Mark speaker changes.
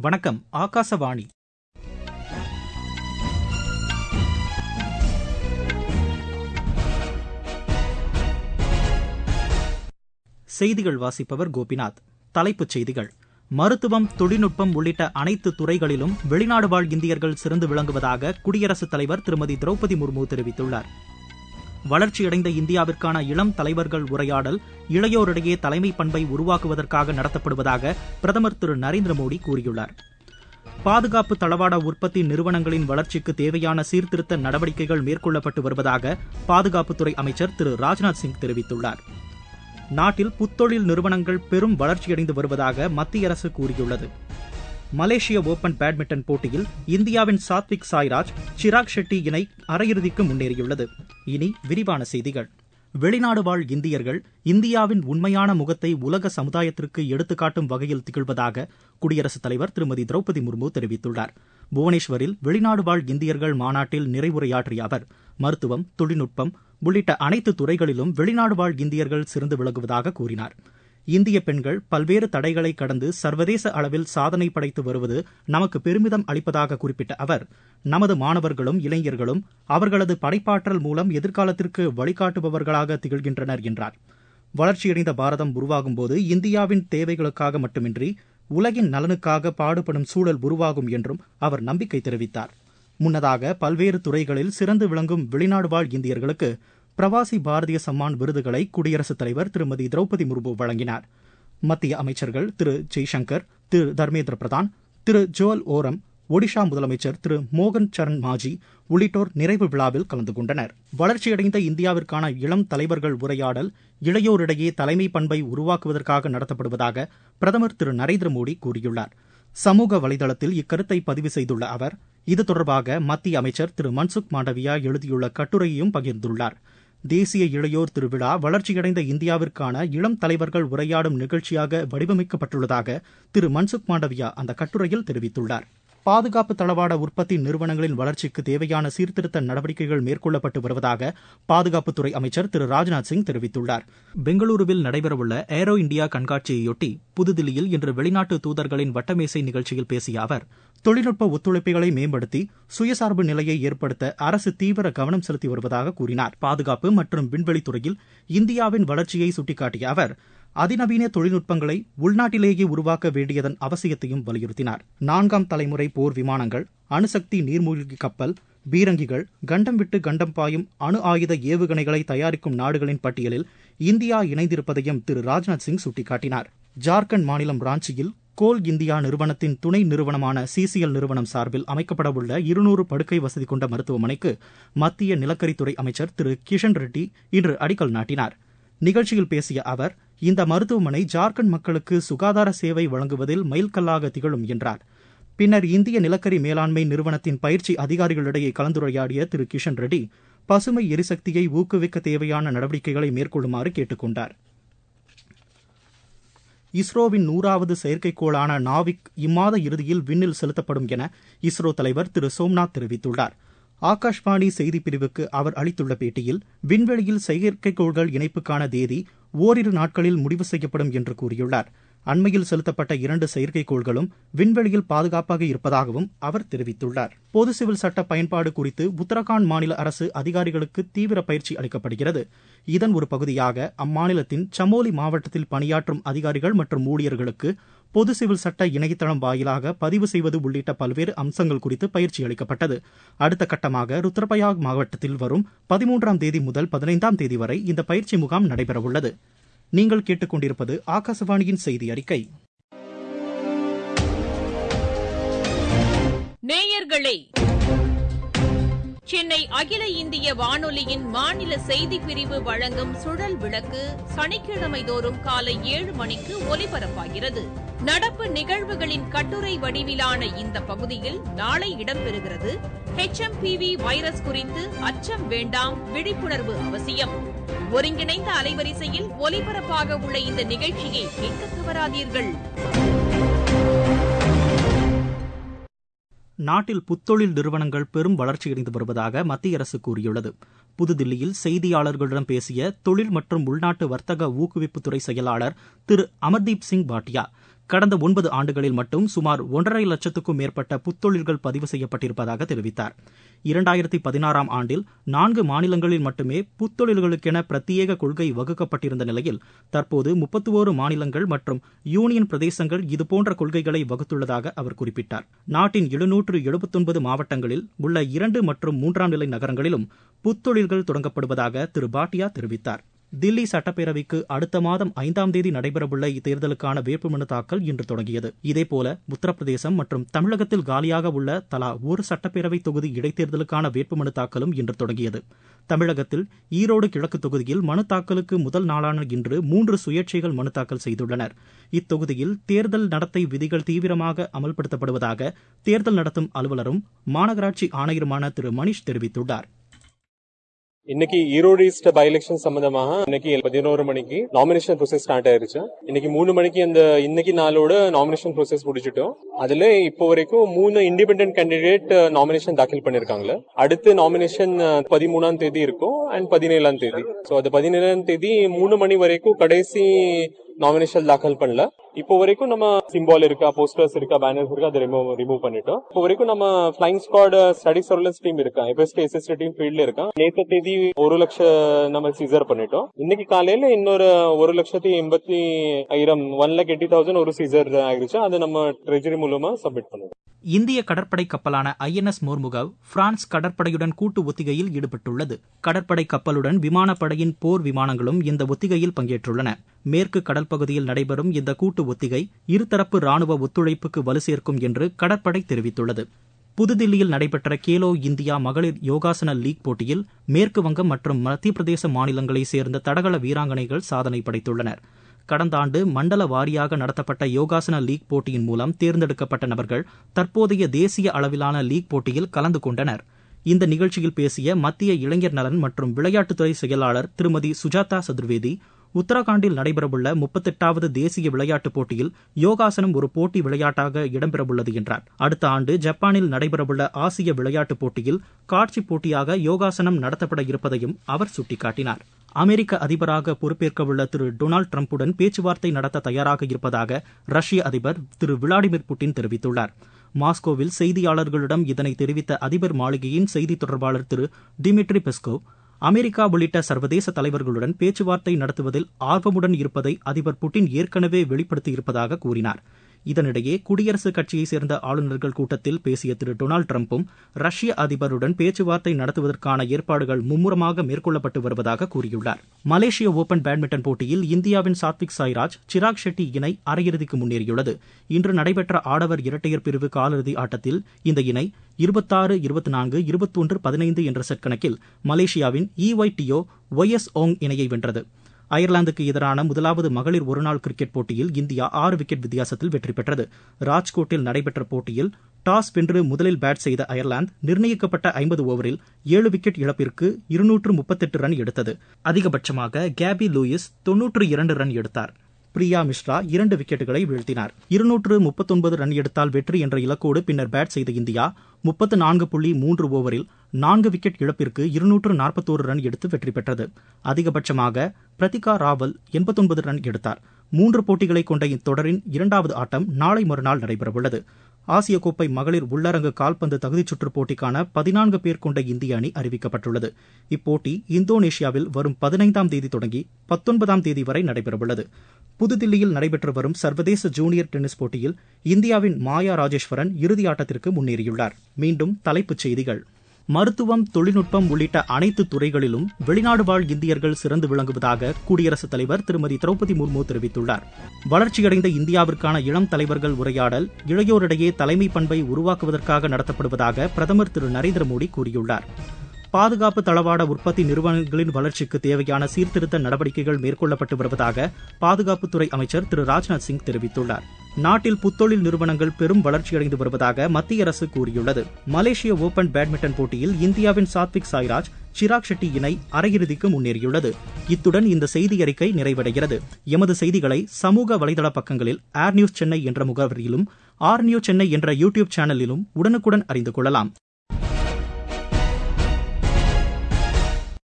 Speaker 1: வணக்கம் ஆகாசவாணி செய்திகள் வாசிப்பவர் கோபிநாத் தலைப்புச் செய்திகள் மருத்துவம் தொழில்நுட்பம் உள்ளிட்ட அனைத்து துறைகளிலும் வெளிநாடு வாழ் இந்தியர்கள் சிறந்து விளங்குவதாக குடியரசுத் தலைவர் திருமதி திரௌபதி முர்மு தெரிவித்துள்ளார் வளர்ச்சியடைந்த இந்தியாவிற்கான இளம் தலைவர்கள் உரையாடல் இளையோரிடையே தலைமை பண்பை உருவாக்குவதற்காக நடத்தப்படுவதாக பிரதமர் திரு நரேந்திர மோடி கூறியுள்ளார் பாதுகாப்பு தளவாட உற்பத்தி நிறுவனங்களின் வளர்ச்சிக்கு தேவையான சீர்திருத்த நடவடிக்கைகள் மேற்கொள்ளப்பட்டு வருவதாக பாதுகாப்புத்துறை அமைச்சர் திரு ராஜ்நாத் சிங் தெரிவித்துள்ளார் நாட்டில் புத்தொழில் நிறுவனங்கள் பெரும் வளர்ச்சியடைந்து வருவதாக மத்திய அரசு கூறியுள்ளது மலேசிய ஓபன் பேட்மிண்டன் போட்டியில் இந்தியாவின் சாத்விக் சாய்ராஜ் சிராக் ஷெட்டி இணை அரையிறுதிக்கு முன்னேறியுள்ளது இனி விரிவான செய்திகள் வெளிநாடு வாழ் இந்தியர்கள் இந்தியாவின் உண்மையான முகத்தை உலக சமுதாயத்திற்கு எடுத்துக்காட்டும் வகையில் திகழ்வதாக குடியரசுத் தலைவர் திருமதி திரௌபதி முர்மு தெரிவித்துள்ளார் புவனேஸ்வரில் வெளிநாடு வாழ் இந்தியர்கள் மாநாட்டில் நிறைவுரையாற்றிய அவர் மருத்துவம் தொழில்நுட்பம் உள்ளிட்ட அனைத்து துறைகளிலும் வெளிநாடு வாழ் இந்தியர்கள் சிறந்து விளங்குவதாக கூறினார் இந்திய பெண்கள் பல்வேறு தடைகளை கடந்து சர்வதேச அளவில் சாதனை படைத்து வருவது நமக்கு பெருமிதம் அளிப்பதாக குறிப்பிட்ட அவர் நமது மாணவர்களும் இளைஞர்களும் அவர்களது படைப்பாற்றல் மூலம் எதிர்காலத்திற்கு வழிகாட்டுபவர்களாக திகழ்கின்றனர் என்றார் வளர்ச்சியடைந்த பாரதம் உருவாகும்போது இந்தியாவின் தேவைகளுக்காக மட்டுமின்றி உலகின் நலனுக்காக பாடுபடும் சூழல் உருவாகும் என்றும் அவர் நம்பிக்கை தெரிவித்தார் முன்னதாக பல்வேறு துறைகளில் சிறந்து விளங்கும் வெளிநாடு வாழ் இந்தியர்களுக்கு பிரவாசி பாரதிய சம்மான் விருதுகளை குடியரசுத் தலைவர் திருமதி திரௌபதி முர்மு வழங்கினார் மத்திய அமைச்சர்கள் திரு ஜெய்சங்கர் திரு தர்மேந்திர பிரதான் திரு ஜோல் ஓரம் ஒடிஷா முதலமைச்சர் திரு மோகன் சரண் மாஜி உள்ளிட்டோர் நிறைவு விழாவில் கலந்து கொண்டனர் வளர்ச்சியடைந்த இந்தியாவிற்கான இளம் தலைவர்கள் உரையாடல் இளையோரிடையே தலைமை பண்பை உருவாக்குவதற்காக நடத்தப்படுவதாக பிரதமர் திரு நரேந்திர மோடி கூறியுள்ளார் சமூக வலைதளத்தில் இக்கருத்தை பதிவு செய்துள்ள அவர் இது தொடர்பாக மத்திய அமைச்சர் திரு மன்சுக் மாண்டவியா எழுதியுள்ள கட்டுரையையும் பகிர்ந்துள்ளார் தேசிய இளையோர் திருவிழா வளர்ச்சியடைந்த இந்தியாவிற்கான இளம் தலைவர்கள் உரையாடும் நிகழ்ச்சியாக வடிவமைக்கப்பட்டுள்ளதாக திரு மன்சுக் மாண்டவியா அந்த கட்டுரையில் தெரிவித்துள்ளார் பாதுகாப்பு தளவாட உற்பத்தி நிறுவனங்களின் வளர்ச்சிக்கு தேவையான சீர்திருத்த நடவடிக்கைகள் மேற்கொள்ளப்பட்டு வருவதாக பாதுகாப்புத்துறை அமைச்சர் திரு ராஜ்நாத் சிங் தெரிவித்துள்ளார் பெங்களூருவில் நடைபெறவுள்ள ஏரோ இந்தியா கண்காட்சியையொட்டி புதுதில்லியில் இன்று வெளிநாட்டு தூதர்களின் வட்டமேசை நிகழ்ச்சியில் பேசிய அவர் தொழில்நுட்ப ஒத்துழைப்புகளை மேம்படுத்தி சுயசார்பு நிலையை ஏற்படுத்த அரசு தீவிர கவனம் செலுத்தி வருவதாக கூறினார் பாதுகாப்பு மற்றும் விண்வெளித்துறையில் இந்தியாவின் வளர்ச்சியை சுட்டிக்காட்டிய அவர் அதிநவீன தொழில்நுட்பங்களை உள்நாட்டிலேயே உருவாக்க வேண்டியதன் அவசியத்தையும் வலியுறுத்தினார் நான்காம் தலைமுறை போர் விமானங்கள் அணுசக்தி நீர்மூழ்கி கப்பல் பீரங்கிகள் கண்டம் விட்டு கண்டம் பாயும் அணு ஆயுத ஏவுகணைகளை தயாரிக்கும் நாடுகளின் பட்டியலில் இந்தியா இணைந்திருப்பதையும் திரு ராஜ்நாத் சிங் சுட்டிக்காட்டினார் ஜார்க்கண்ட் மாநிலம் ராஞ்சியில் கோல் இந்தியா நிறுவனத்தின் துணை நிறுவனமான சிசிஎல் நிறுவனம் சார்பில் அமைக்கப்படவுள்ள இருநூறு படுக்கை வசதி கொண்ட மருத்துவமனைக்கு மத்திய நிலக்கரித்துறை அமைச்சர் திரு கிஷன் ரெட்டி இன்று அடிக்கல் நாட்டினார் நிகழ்ச்சியில் பேசிய அவர் இந்த மருத்துவமனை ஜார்க்கண்ட் மக்களுக்கு சுகாதார சேவை வழங்குவதில் மைல்கல்லாக திகழும் என்றார் பின்னர் இந்திய நிலக்கரி மேலாண்மை நிறுவனத்தின் பயிற்சி அதிகாரிகளிடையே கலந்துரையாடிய திரு கிஷன் ரெட்டி பசுமை எரிசக்தியை ஊக்குவிக்க தேவையான நடவடிக்கைகளை மேற்கொள்ளுமாறு கேட்டுக் கொண்டார் இஸ்ரோவின் நூறாவது செயற்கைக்கோளான நாவிக் இம்மாத இறுதியில் விண்ணில் செலுத்தப்படும் என இஸ்ரோ தலைவர் திரு சோம்நாத் தெரிவித்துள்ளார் ஆகாஷ்வாணி செய்திப்பிரிவுக்கு அவர் அளித்துள்ள பேட்டியில் விண்வெளியில் செயற்கைக்கோள்கள் இணைப்புக்கான தேதி ஓரிரு நாட்களில் முடிவு செய்யப்படும் என்று கூறியுள்ளார் அண்மையில் செலுத்தப்பட்ட இரண்டு செயற்கைக்கோள்களும் விண்வெளியில் பாதுகாப்பாக இருப்பதாகவும் அவர் தெரிவித்துள்ளார் பொது சிவில் சட்ட பயன்பாடு குறித்து உத்தரகாண்ட் மாநில அரசு அதிகாரிகளுக்கு தீவிர பயிற்சி அளிக்கப்படுகிறது இதன் ஒரு பகுதியாக அம்மாநிலத்தின் சமோலி மாவட்டத்தில் பணியாற்றும் அதிகாரிகள் மற்றும் ஊழியர்களுக்கு பொது சிவில் சட்ட இணையதளம் வாயிலாக பதிவு செய்வது உள்ளிட்ட பல்வேறு அம்சங்கள் குறித்து பயிற்சி அளிக்கப்பட்டது அடுத்த கட்டமாக ருத்ரபயாக் மாவட்டத்தில் வரும் பதிமூன்றாம் தேதி முதல் பதினைந்தாம் தேதி வரை இந்த பயிற்சி முகாம் நடைபெறவுள்ளது நீங்கள் கேட்டுக்கொண்டிருப்பது ஆகாசவாணியின் செய்தி அறிக்கை
Speaker 2: நேயர்களே சென்னை அகில இந்திய வானொலியின் மாநில செய்தி பிரிவு வழங்கும் சுழல் விளக்கு சனிக்கிழமை தோறும் காலை ஏழு மணிக்கு ஒலிபரப்பாகிறது நடப்பு நிகழ்வுகளின் கட்டுரை வடிவிலான இந்த பகுதியில் நாளை இடம்பெறுகிறது ஹெச்எம்பிவி வைரஸ் குறித்து அச்சம் வேண்டாம் விழிப்புணர்வு அவசியம் ஒருங்கிணைந்த அலைவரிசையில் ஒலிபரப்பாக உள்ள இந்த நிகழ்ச்சியை கேட்க தவறாதீர்கள்
Speaker 1: நாட்டில் புத்தொழில் நிறுவனங்கள் பெரும் வளர்ச்சியடைந்து வருவதாக மத்திய அரசு கூறியுள்ளது புதுதில்லியில் செய்தியாளர்களிடம் பேசிய தொழில் மற்றும் உள்நாட்டு வர்த்தக ஊக்குவிப்புத்துறை செயலாளர் திரு அமர்தீப் சிங் பாட்டியா கடந்த ஒன்பது ஆண்டுகளில் மட்டும் சுமார் ஒன்றரை லட்சத்துக்கும் மேற்பட்ட புத்தொழில்கள் பதிவு செய்யப்பட்டிருப்பதாக தெரிவித்தார் இரண்டாயிரத்தி பதினாறாம் ஆண்டில் நான்கு மாநிலங்களில் மட்டுமே புத்தொழில்களுக்கென பிரத்யேக கொள்கை வகுக்கப்பட்டிருந்த நிலையில் தற்போது முப்பத்தி ஓரு மாநிலங்கள் மற்றும் யூனியன் பிரதேசங்கள் இதுபோன்ற கொள்கைகளை வகுத்துள்ளதாக அவர் குறிப்பிட்டார் நாட்டின் எழுநூற்று எழுபத்தொன்பது மாவட்டங்களில் உள்ள இரண்டு மற்றும் மூன்றாம் நிலை நகரங்களிலும் புத்தொழில்கள் தொடங்கப்படுவதாக திரு பாட்டியா தெரிவித்தார் தில்லி சட்டப்பேரவைக்கு அடுத்த மாதம் ஐந்தாம் தேதி நடைபெறவுள்ள இத்தேர்தலுக்கான வேட்புமனு தாக்கல் இன்று தொடங்கியது இதேபோல உத்தரப்பிரதேசம் மற்றும் தமிழகத்தில் காலியாக உள்ள தலா ஒரு சட்டப்பேரவை தொகுதி இடைத்தேர்தலுக்கான வேட்புமனு தாக்கலும் இன்று தொடங்கியது தமிழகத்தில் ஈரோடு கிழக்கு தொகுதியில் மனு தாக்கலுக்கு முதல் நாளான இன்று மூன்று சுயேட்சைகள் மனு தாக்கல் செய்துள்ளனர் இத்தொகுதியில் தேர்தல் நடத்தை விதிகள் தீவிரமாக அமல்படுத்தப்படுவதாக தேர்தல் நடத்தும் அலுவலரும் மாநகராட்சி ஆணையருமான திரு மணிஷ் தெரிவித்துள்ளார்
Speaker 3: இன்னைக்கு ஈரோடு ஈஸ்ட் பை எலெக்ஷன் சம்பந்தமாக இன்னைக்கு பதினோரு மணிக்கு நாமினேஷன் ப்ரோசஸ் ஸ்டார்ட் ஆயிருச்சு இன்னைக்கு மூணு மணிக்கு அந்த இன்னைக்கு நாளோட நாமினேஷன் ப்ரோசஸ் முடிச்சிட்டோம் அதுல இப்போ வரைக்கும் மூணு இண்டிபெண்டன்ட் கேண்டிடேட் நாமினேஷன் தாக்கல் பண்ணிருக்காங்க அடுத்து நாமினேஷன் பதிமூணாம் தேதி இருக்கும் அண்ட் பதினேழாம் தேதி ஸோ அது பதினேழாம் தேதி மூணு மணி வரைக்கும் கடைசி நாமினேஷன் தாக்கல் பண்ணல இப்போ வரைக்கும் நம்ம சிம்பால் இருக்கா போஸ்டர்ஸ் இருக்கா பேனர்ஸ் இருக்கா அதை ரிமூவ் ரிமூவ் பண்ணிட்டோம் இப்போ வரைக்கும் நம்ம flying squad static surveillance team இருக்கா எஃப்எஸ்டி எஸ்எஸ்டி டீம் ஃபீல்ட்ல இருக்கா நேற்று தேதி ஒரு லட்சம் நம்ம சீசர் பண்ணிட்டோம் இன்னைக்கு காலையில இன்னொரு ஒரு லட்சத்தி எண்பத்தி ஆயிரம் ஒன் லேக் எயிட்டி தௌசண்ட் ஒரு சீசர் ஆயிடுச்சு அதை நம்ம ட்ரெஜரி மூலமா சப்மிட் பண்ணுவோம்
Speaker 1: இந்திய கடற்படை கப்பலான ஐஎன்எஸ் மோர்முகவ் பிரான்ஸ் கடற்படையுடன் கூட்டு ஒத்திகையில் ஈடுபட்டுள்ளது கடற்படை கப்பலுடன் விமானப்படையின் போர் விமானங்களும் இந்த ஒத்திகையில் பங்கேற்றுள்ளன மேற்கு கடல் பகுதியில் நடைபெறும் இந்த கூட்டு ஒத்திகை இருதரப்பு ராணுவ ஒத்துழைப்புக்கு வலு சேர்க்கும் என்று கடற்படை தெரிவித்துள்ளது புதுதில்லியில் நடைபெற்ற கேலோ இந்தியா மகளிர் யோகாசன லீக் போட்டியில் மேற்கு வங்கம் மற்றும் மத்திய பிரதேச மாநிலங்களைச் சேர்ந்த தடகள வீராங்கனைகள் சாதனை படைத்துள்ளனர் கடந்த ஆண்டு மண்டல வாரியாக நடத்தப்பட்ட யோகாசன லீக் போட்டியின் மூலம் தேர்ந்தெடுக்கப்பட்ட நபர்கள் தற்போதைய தேசிய அளவிலான லீக் போட்டியில் கலந்து கொண்டனர் இந்த நிகழ்ச்சியில் பேசிய மத்திய இளைஞர் நலன் மற்றும் விளையாட்டுத்துறை செயலாளர் திருமதி சுஜாதா சதுர்வேதி உத்தரகாண்டில் நடைபெறவுள்ள முப்பத்தெட்டாவது தேசிய விளையாட்டுப் போட்டியில் யோகாசனம் ஒரு போட்டி விளையாட்டாக இடம்பெறவுள்ளது என்றார் அடுத்த ஆண்டு ஜப்பானில் நடைபெறவுள்ள ஆசிய விளையாட்டுப் போட்டியில் காட்சி போட்டியாக யோகாசனம் நடத்தப்பட இருப்பதையும் அவர் சுட்டிக்காட்டினார் அமெரிக்க அதிபராக பொறுப்பேற்கவுள்ள திரு டொனால்டு டிரம்புடன் பேச்சுவார்த்தை நடத்த தயாராக இருப்பதாக ரஷ்ய அதிபர் திரு விளாடிமிர் புட்டின் தெரிவித்துள்ளார் மாஸ்கோவில் செய்தியாளர்களிடம் இதனை தெரிவித்த அதிபர் மாளிகையின் செய்தி தொடர்பாளர் திரு டிமிட்ரி பெஸ்கோவ் அமெரிக்கா உள்ளிட்ட சர்வதேச தலைவர்களுடன் பேச்சுவார்த்தை நடத்துவதில் ஆர்வமுடன் இருப்பதை அதிபர் புட்டின் ஏற்கனவே வெளிப்படுத்தியிருப்பதாக கூறினார் இதனிடையே குடியரசுக் கட்சியைச் சேர்ந்த ஆளுநர்கள் கூட்டத்தில் பேசிய திரு டொனால்டு டிரம்பும் ரஷ்ய அதிபருடன் பேச்சுவார்த்தை நடத்துவதற்கான ஏற்பாடுகள் மும்முரமாக மேற்கொள்ளப்பட்டு வருவதாக கூறியுள்ளார் மலேசிய ஓபன் பேட்மிண்டன் போட்டியில் இந்தியாவின் சாத்விக் சாய்ராஜ் சிராக் ஷெட்டி இணை அரையிறுதிக்கு முன்னேறியுள்ளது இன்று நடைபெற்ற ஆடவர் இரட்டையர் பிரிவு காலிறுதி ஆட்டத்தில் இந்த இணை இருபத்தாறு இருபத்தி நான்கு இருபத்தொன்று பதினைந்து என்ற செட் கணக்கில் மலேசியாவின் இஒய் டியோ ஒய் எஸ் ஓங் இணையை வென்றது அயர்லாந்துக்கு எதிரான முதலாவது மகளிர் ஒருநாள் கிரிக்கெட் போட்டியில் இந்தியா ஆறு விக்கெட் வித்தியாசத்தில் வெற்றி பெற்றது ராஜ்கோட்டில் நடைபெற்ற போட்டியில் டாஸ் வென்று முதலில் பேட் செய்த அயர்லாந்து நிர்ணயிக்கப்பட்ட ஐம்பது ஓவரில் ஏழு விக்கெட் இழப்பிற்கு இருநூற்று முப்பத்தெட்டு ரன் எடுத்தது அதிகபட்சமாக கேபி லூயிஸ் தொன்னூற்று இரண்டு ரன் எடுத்தார் பிரியா மிஸ்ரா இரண்டு விக்கெட்டுகளை வீழ்த்தினார் இருநூற்று முப்பத்தொன்பது ரன் எடுத்தால் வெற்றி என்ற இலக்கோடு பின்னர் பேட் செய்த இந்தியா முப்பத்து நான்கு புள்ளி மூன்று ஓவரில் நான்கு விக்கெட் இழப்பிற்கு இருநூற்று நாற்பத்தோரு ரன் எடுத்து வெற்றி பெற்றது அதிகபட்சமாக பிரதிகா ராவல் எண்பத்தொன்பது ரன் எடுத்தார் மூன்று போட்டிகளை கொண்ட இத்தொடரின் இரண்டாவது ஆட்டம் நாளை மறுநாள் நடைபெறவுள்ளது ஆசிய கோப்பை மகளிர் உள்ளரங்கு கால்பந்து தகுதிச் சுற்றுப் போட்டிக்கான பதினான்கு பேர் கொண்ட இந்திய அணி அறிவிக்கப்பட்டுள்ளது இப்போட்டி இந்தோனேஷியாவில் வரும் பதினைந்தாம் தேதி தொடங்கி பத்தொன்பதாம் தேதி வரை நடைபெறவுள்ளது புதுதில்லியில் நடைபெற்று வரும் சர்வதேச ஜூனியர் டென்னிஸ் போட்டியில் இந்தியாவின் மாயா ராஜேஸ்வரன் இறுதி ஆட்டத்திற்கு முன்னேறியுள்ளார் மீண்டும் தலைப்புச் செய்திகள் மருத்துவம் தொழில்நுட்பம் உள்ளிட்ட அனைத்து துறைகளிலும் வெளிநாடு வாழ் இந்தியர்கள் சிறந்து விளங்குவதாக குடியரசுத் தலைவர் திருமதி திரௌபதி முர்மு தெரிவித்துள்ளார் வளர்ச்சியடைந்த இந்தியாவிற்கான இளம் தலைவர்கள் உரையாடல் இளையோரிடையே தலைமை பண்பை உருவாக்குவதற்காக நடத்தப்படுவதாக பிரதமர் திரு நரேந்திர மோடி கூறியுள்ளார் பாதுகாப்பு தளவாட உற்பத்தி நிறுவனங்களின் வளர்ச்சிக்கு தேவையான சீர்திருத்த நடவடிக்கைகள் மேற்கொள்ளப்பட்டு வருவதாக பாதுகாப்புத்துறை அமைச்சர் திரு ராஜ்நாத் சிங் தெரிவித்துள்ளார் நாட்டில் புத்தொழில் நிறுவனங்கள் பெரும் வளர்ச்சியடைந்து வருவதாக மத்திய அரசு கூறியுள்ளது மலேசிய ஓபன் பேட்மிண்டன் போட்டியில் இந்தியாவின் சாத்விக் சாய்ராஜ் சிராக் ஷெட்டி இணை அரையிறுதிக்கு முன்னேறியுள்ளது இத்துடன் இந்த செய்தி அறிக்கை நிறைவடைகிறது எமது செய்திகளை சமூக வலைதள பக்கங்களில் ஏர் நியூஸ் சென்னை என்ற முகவரியிலும் ஆர் நியூஸ் சென்னை என்ற யூடியூப் சேனலிலும் உடனுக்குடன் அறிந்து கொள்ளலாம்